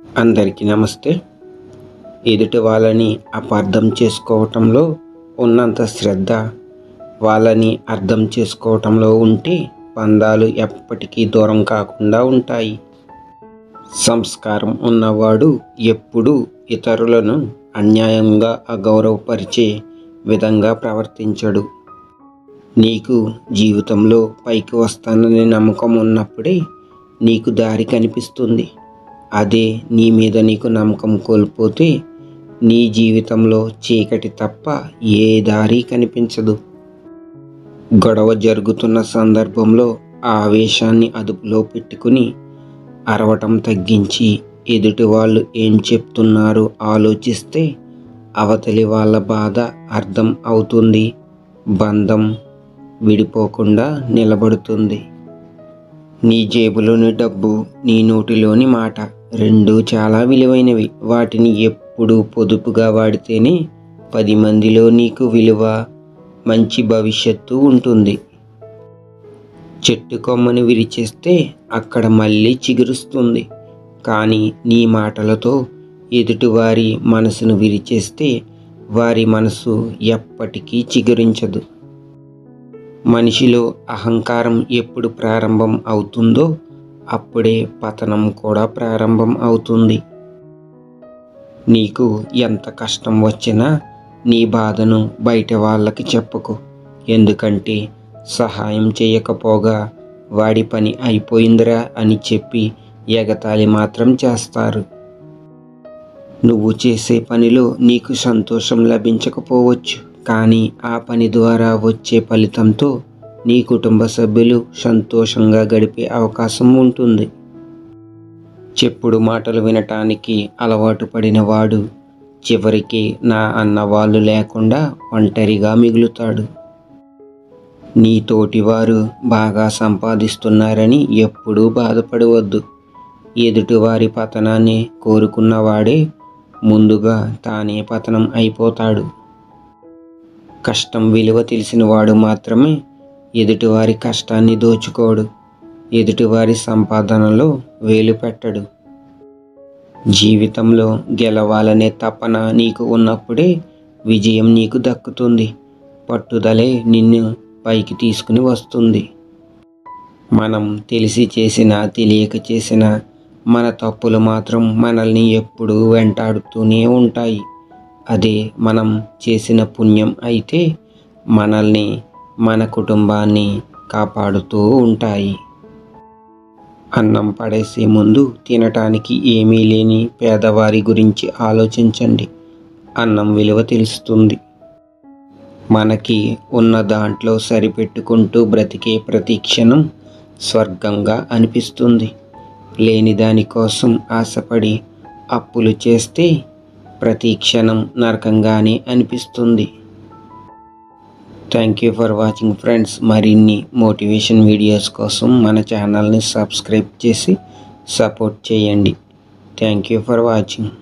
అందరికీ నమస్తే ఎదుటి వాళ్ళని అపార్థం చేసుకోవటంలో ఉన్నంత శ్రద్ధ వాళ్ళని అర్థం చేసుకోవటంలో ఉంటే బంధాలు ఎప్పటికీ దూరం కాకుండా ఉంటాయి సంస్కారం ఉన్నవాడు ఎప్పుడూ ఇతరులను అన్యాయంగా అగౌరవపరిచే విధంగా ప్రవర్తించడు నీకు జీవితంలో పైకి వస్తాననే నమ్మకం ఉన్నప్పుడే నీకు దారి కనిపిస్తుంది అదే నీ మీద నీకు నమ్మకం కోల్పోతే నీ జీవితంలో చీకటి తప్ప ఏ దారి కనిపించదు గొడవ జరుగుతున్న సందర్భంలో ఆ ఆవేశాన్ని అదుపులో పెట్టుకుని అరవటం తగ్గించి ఎదుటి వాళ్ళు ఏం చెప్తున్నారో ఆలోచిస్తే అవతలి వాళ్ళ బాధ అర్థం అవుతుంది బంధం విడిపోకుండా నిలబడుతుంది నీ జేబులోని డబ్బు నీ నోటిలోని మాట రెండు చాలా విలువైనవి వాటిని ఎప్పుడూ పొదుపుగా వాడితేనే పది మందిలో నీకు విలువ మంచి భవిష్యత్తు ఉంటుంది చెట్టు కొమ్మని విరిచేస్తే అక్కడ మళ్ళీ చిగురుస్తుంది కానీ నీ మాటలతో ఎదుటివారి మనసును విరిచేస్తే వారి మనసు ఎప్పటికీ చిగురించదు మనిషిలో అహంకారం ఎప్పుడు ప్రారంభం అవుతుందో అప్పుడే పతనం కూడా ప్రారంభం అవుతుంది నీకు ఎంత కష్టం వచ్చినా నీ బాధను బయట వాళ్ళకి చెప్పకు ఎందుకంటే సహాయం చేయకపోగా వాడి పని అయిపోయిందిరా అని చెప్పి ఎగతాళి మాత్రం చేస్తారు నువ్వు చేసే పనిలో నీకు సంతోషం లభించకపోవచ్చు కానీ ఆ పని ద్వారా వచ్చే ఫలితంతో నీ కుటుంబ సభ్యులు సంతోషంగా గడిపే అవకాశం ఉంటుంది చెప్పుడు మాటలు వినటానికి అలవాటు పడిన వాడు చివరికి నా అన్న వాళ్ళు లేకుండా ఒంటరిగా మిగులుతాడు నీ తోటివారు బాగా సంపాదిస్తున్నారని ఎప్పుడూ బాధపడవద్దు ఎదుటివారి పతనాన్ని కోరుకున్నవాడే ముందుగా తానే పతనం అయిపోతాడు కష్టం విలువ తెలిసిన వాడు మాత్రమే ఎదుటివారి కష్టాన్ని దోచుకోడు ఎదుటివారి సంపాదనలో వేలు పెట్టడు జీవితంలో గెలవాలనే తపన నీకు ఉన్నప్పుడే విజయం నీకు దక్కుతుంది పట్టుదలే నిన్ను పైకి తీసుకుని వస్తుంది మనం తెలిసి చేసిన తెలియక చేసిన మన తప్పులు మాత్రం మనల్ని ఎప్పుడూ వెంటాడుతూనే ఉంటాయి అదే మనం చేసిన పుణ్యం అయితే మనల్ని మన కుటుంబాన్ని కాపాడుతూ ఉంటాయి అన్నం పడేసే ముందు తినటానికి ఏమీ లేని పేదవారి గురించి ఆలోచించండి అన్నం విలువ తెలుస్తుంది మనకి ఉన్న దాంట్లో సరిపెట్టుకుంటూ బ్రతికే ప్రతి క్షణం స్వర్గంగా అనిపిస్తుంది లేని దానికోసం ఆశపడి అప్పులు చేస్తే ప్రతి క్షణం నరకంగానే అనిపిస్తుంది thank you for watching friends మరిన్ని మోటివేషన్ వీడియోస్ కోసం మన ఛానల్ని సబ్స్క్రైబ్ చేసి సపోర్ట్ చేయండి థ్యాంక్ యూ ఫర్ వాచింగ్